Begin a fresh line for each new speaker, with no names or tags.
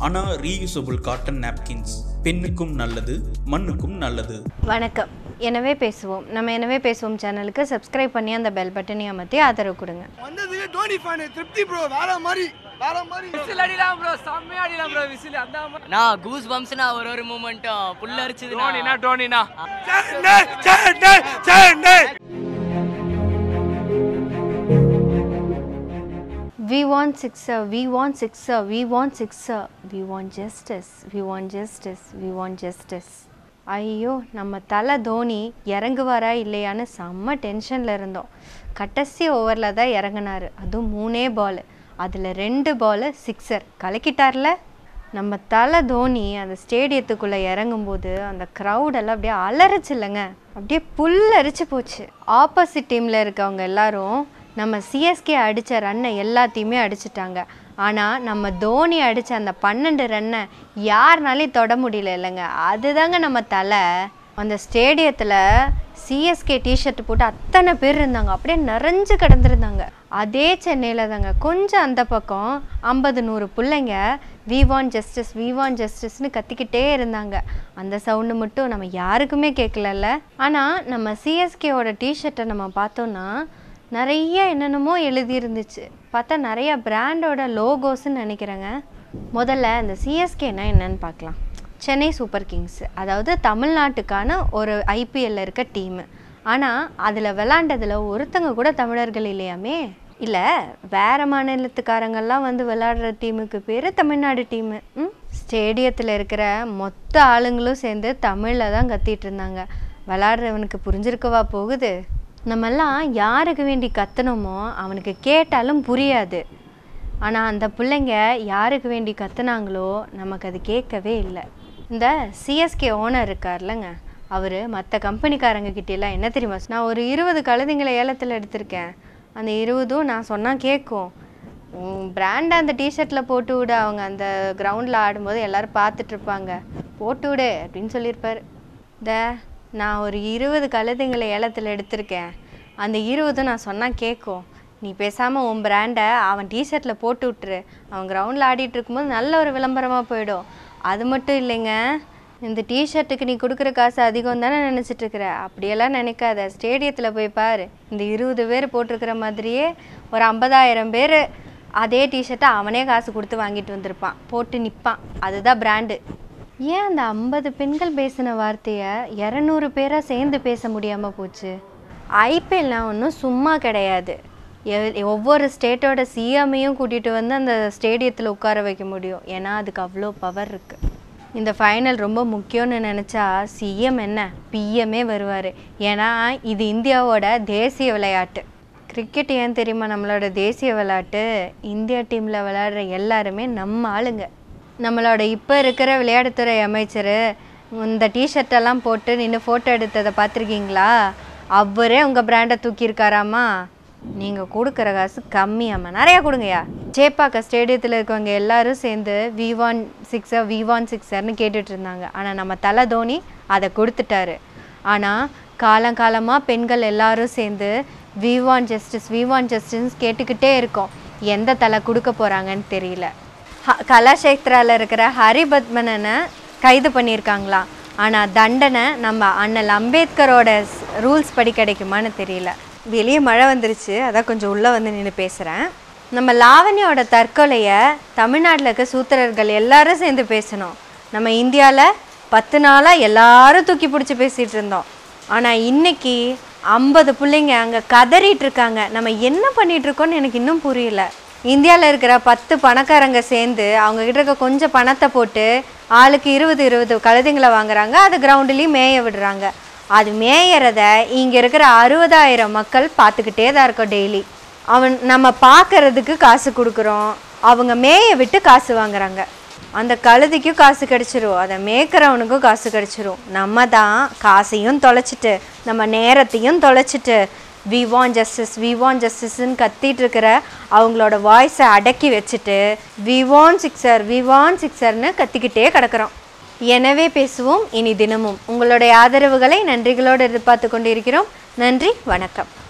அனா reusable cotton napkins பெண்ணுக்கும் நல்லது மண்ணுக்கும் நல்லது
வணக்கம் எனவே பேசுவோம் நம்ம எனவே பேசுவோம் சேனலுக்கு சப்ஸ்கிரைப் பண்ணி அந்த பெல் பட்டனை அமர்த்தி ஆதரவு கொடுங்க
வந்ததுக்கு டோனி ஃபேனு திருப்தி ப்ரோ வேற மாதிரி வேற மாதிரி
விசில் அடிலாம் ப்ரோ செம்மையா அடிலாம் ப்ரோ விசில் அந்த மாதிரி
நான் கூஸ் பம்ப்ஸ்னா ஒரு ஒரு மூமெண்ட்டும் புல் அரிச்சது
டோனினா டோனினா
Chennai Chennai Chennai
we want sixer we want sixer we want sixer we want justice we want justice we want justice ஐயோ நம்ம தலை தோனி இறங்குவாரா இல்லையான்னு செம்ம டென்ஷனில் இருந்தோம் கடைசி ஓவரில் தான் இறங்குனாரு அதுவும் மூணே பால் அதில் ரெண்டு பால் சிக்ஸர் கலக்கிட்டார்ல நம்ம தலை தோனி அந்த ஸ்டேடியத்துக்குள்ளே இறங்கும்போது அந்த க்ரௌடெல்லாம் அப்படியே அலறிச்சு இல்லைங்க அப்படியே புல் அரிச்சு போச்சு ஆப்போசிட் டீமில் இருக்கவங்க எல்லாரும் நம்ம சிஎஸ்கே அடித்த ரன்னை எல்லாத்தையுமே அடிச்சிட்டாங்க ஆனால் நம்ம தோனி அடித்த அந்த பன்னெண்டு ரன்னை யாருனாலையும் தொட முடியல இல்லைங்க அதுதாங்க நம்ம தலை அந்த ஸ்டேடியத்தில் சிஎஸ்கே டிஷர்ட் போட்டு அத்தனை பேர் இருந்தாங்க அப்படியே நிறைஞ்சு கிடந்திருந்தாங்க அதே சென்னையில் தாங்க கொஞ்சம் அந்த பக்கம் ஐம்பது நூறு பிள்ளைங்க we want justice we want ஜஸ்டிஸ்னு கத்திக்கிட்டே இருந்தாங்க அந்த சவுண்டு மட்டும் நம்ம யாருக்குமே கேட்கலல்ல ஆனால் நம்ம சிஎஸ்கேவோட டிஷர்ட்டை நம்ம பார்த்தோன்னா நிறைய என்னென்னமோ எழுதியிருந்துச்சு பார்த்தா நிறைய பிராண்டோட லோகோஸ்ன்னு நினைக்கிறேங்க முதல்ல இந்த சிஎஸ்கேனா என்னன்னு பார்க்கலாம் சென்னை சூப்பர் கிங்ஸ் அதாவது தமிழ்நாட்டுக்கான ஒரு ஐபிஎல்ல இருக்க டீமு ஆனால் அதில் விளாண்டதில் ஒருத்தங்க கூட தமிழர்கள் இல்லையாமே இல்லை வேறு மாநிலத்துக்காரங்கெல்லாம் வந்து விளையாடுற டீமுக்கு பேர் தமிழ்நாடு டீமு ம் ஸ்டேடியத்தில் இருக்கிற மொத்த ஆளுங்களும் சேர்ந்து தமிழில் தான் கத்திட்டு இருந்தாங்க விளாடுறவனுக்கு புரிஞ்சிருக்கவா போகுது நம்மெல்லாம் யாருக்கு வேண்டி கத்துனோமோ அவனுக்கு கேட்டாலும் புரியாது ஆனால் அந்த பிள்ளைங்க யாருக்கு வேண்டி கத்துனாங்களோ நமக்கு அது கேட்கவே இல்லை இந்த சிஎஸ்கே ஓனர் இருக்கார்லங்க அவர் மற்ற கம்பெனிக்காரங்க கிட்டேலாம் என்ன தெரியுமா நான் ஒரு இருபது கழுதைங்களை ஏலத்தில் எடுத்திருக்கேன் அந்த இருபதும் நான் சொன்னால் கேட்கும் பிராண்டை அந்த டிஷர்ட்டில் போட்டு விடு அவங்க அந்த கிரவுண்டில் ஆடும்போது எல்லோரும் பார்த்துட்ருப்பாங்க போட்டு விடு அப்படின்னு சொல்லியிருப்பார் இந்த நான் ஒரு இருபது கழுதைங்களை ஏலத்தில் எடுத்திருக்கேன் அந்த இருபதும் நான் சொன்னால் கேட்கும் நீ பேசாமல் உன் பிராண்டை அவன் டிஷர்ட்டில் போட்டு விட்டுரு அவன் கிரவுண்டில் ஆடிட்டு இருக்கும்போது நல்ல ஒரு விளம்பரமாக போயிடும் அது மட்டும் இல்லைங்க இந்த டிஷர்ட்டுக்கு நீ கொடுக்குற காசு அதிகம் தானே நினச்சிட்டு இருக்கிற அப்படியெல்லாம் நினைக்காத ஸ்டேடியத்தில் போய் பாரு இந்த இருபது பேர் போட்டிருக்கிற மாதிரியே ஒரு ஐம்பதாயிரம் பேர் அதே டிஷர்ட்டை அவனே காசு கொடுத்து வாங்கிட்டு வந்திருப்பான் போட்டு நிற்பான் அதுதான் பிராண்டு ஏன் அந்த ஐம்பது பெண்கள் பேசின வார்த்தையை இரநூறு பேராக சேர்ந்து பேச முடியாமல் போச்சு ஐபிஎல்லாம் ஒன்றும் சும்மா கிடையாது எ- ஒவ்வொரு ஸ்டேட்டோட சிஎம்மையும் கூட்டிகிட்டு வந்து அந்த ஸ்டேடியத்தில் உட்கார வைக்க முடியும் ஏன்னா அதுக்கு அவ்வளோ பவர் இருக்குது இந்த ஃபைனல் ரொம்ப முக்கியம்னு நினச்சா சிஎம் என்ன பிஎம்ஏ வருவார் ஏன்னா இது இந்தியாவோட தேசிய விளையாட்டு கிரிக்கெட் ஏன் தெரியுமா நம்மளோட தேசிய விளையாட்டு இந்தியா டீமில் விளையாடுற எல்லாருமே நம்ம ஆளுங்க நம்மளோட இப்போ இருக்கிற விளையாட்டுத்துறை அமைச்சர் இந்த டிஷர்ட்டெல்லாம் போட்டு நின்று ஃபோட்டோ எடுத்ததை பார்த்துருக்கீங்களா அவரே உங்கள் பிராண்டை தூக்கியிருக்காராமா நீங்கள் கொடுக்குற காசு கம்மியாம்மா நிறையா கொடுங்கய்யா சேப்பாக்க ஸ்டேடியத்தில் இருக்கவங்க எல்லாரும் சேர்ந்து we want sixer we want சிக்ஸர்னு கேட்டுட்டு இருந்தாங்க ஆனால் நம்ம தலை தோனி அதை கொடுத்துட்டாரு ஆனால் காலங்காலமாக பெண்கள் எல்லாரும் சேர்ந்து we want justice we want justice கேட்டுக்கிட்டே இருக்கோம் எந்த தலை கொடுக்க போகிறாங்கன்னு தெரியல ஹ- கலாஷேத்ராவில் இருக்கிற ஹரிபத்மனனை கைது பண்ணியிருக்காங்களாம் ஆனால் தண்டனை நம்ம அண்ணல் அம்பேத்கரோட ரூல்ஸ் படி கிடைக்குமான்னு தெரியல வெளியே மழை வந்துருச்சு அதான் கொஞ்சம் உள்ளே வந்து நின்று பேசுகிறேன் நம்ம லாவண்யோட தற்கொலையை தமிழ்நாட்டில் இருக்க சூத்திரர்கள் எல்லாரும் சேர்ந்து பேசணும் நம்ம இந்தியாவில் பத்து நாளாக எல்லாரும் தூக்கி பிடிச்சி பேசிகிட்டு இருந்தோம் ஆனால் இன்னைக்கு ஐம்பது பிள்ளைங்க அங்கே கதறிட்டு இருக்காங்க நம்ம என்ன பண்ணிட்டு இருக்கோம்னு எனக்கு இன்னும் புரியல இந்தியாவில் இருக்கிற பத்து பணக்காரங்க சேர்ந்து அவங்க கிட்ட இருக்க கொஞ்சம் பணத்தை போட்டு ஆளுக்கு இருபது இருபது கழுதைங்களை வாங்குறாங்க அது கிரவுண்டுலேயும் மேய விடுறாங்க அது மேயறத இங்கே இருக்கிற அறுபதாயிரம் மக்கள் பார்த்துக்கிட்டே தான் இருக்கோம் டெய்லி அவன் நம்ம பார்க்கறதுக்கு காசு கொடுக்குறோம் அவங்க மேய விட்டு காசு வாங்குறாங்க அந்த கழுதைக்கும் காசு கிடச்சிரும் அதை மேய்க்கிறவனுக்கும் காசு கிடச்சிரும் நம்ம தான் காசையும் தொலைச்சிட்டு நம்ம நேரத்தையும் தொலைச்சிட்டு we want justice we want ஜஸ்டிஸ்ன்னு கத்திட்டு இருக்கிற அவங்களோட வாய்ஸை அடக்கி வச்சுட்டு we want sixer we want சிக்ஸர்னு கத்திக்கிட்டே கிடக்குறோம் எனவே பேசுவோம் இனி தினமும் உங்களுடைய ஆதரவுகளை நன்றிகளோடு எதிர்பார்த்து கொண்டிருக்கிறோம் நன்றி வணக்கம்